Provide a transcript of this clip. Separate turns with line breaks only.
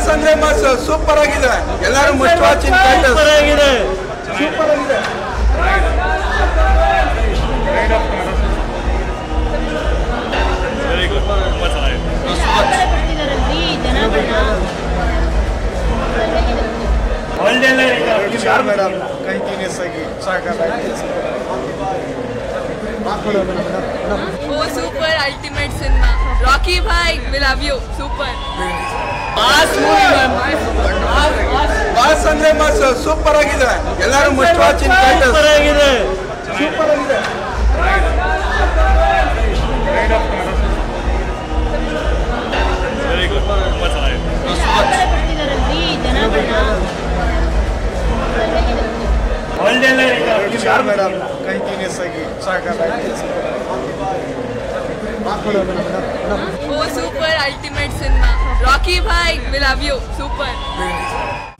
Mass ಅಂದ್ರೆ mass super ಆಗಿದೆ ಎಲ್ಲರೂ ಮಸ್ಟ್ ವಾಚಿಂಗ್
ಸೂಪರ್ ಆಗಿದೆ
ಸೂಪರ್ ಆಗಿದೆ
ವೆರಿ ಗುಡ್ ತುಂಬ ಚೆನ್ನಾಗಿದೆ
ಕೊಡ್ತಿದಾರಲ್ರಿ ಜನಗಳನ್ನ
ಒಳ್ಳೆ
ಮೇಡಮ್ ಕಂಟಿನ್ಯೂಸ್ ಆಗಿ ಸಾಕಾಗಿದೆ
Oh, super ultimate cinema. Rocky Bhai, we love you. Super.
Mass ಅಂದ್ರೆ ಮಾಸ್ ಸೂಪರ್ ಆಗಿದೆ ಎಲ್ಲರೂ ಮಸ್ಟ್ ವಾಚಿಂಗ್
ಸೂಪರ್ ಆಗಿದೆ
ಸೂಪರ್ ಆಗಿದೆ
ವೆರಿ ಗುಡ್ ತುಂಬ ಚೆನ್ನಾಗಿದೆ
ಕೊಡ್ತಿದಾರಲ್ರಿ ಜನಗಳನ್ನ
ಒಳ್ಳೆ
ಮೇಡಮ್ ಕಂಟಿನ್ಯೂಸ್ ಆಗಿ ಸಾಕಾಗಿದೆ
Oh, super ultimate cinema. Rocky Bhai, we love you. Super.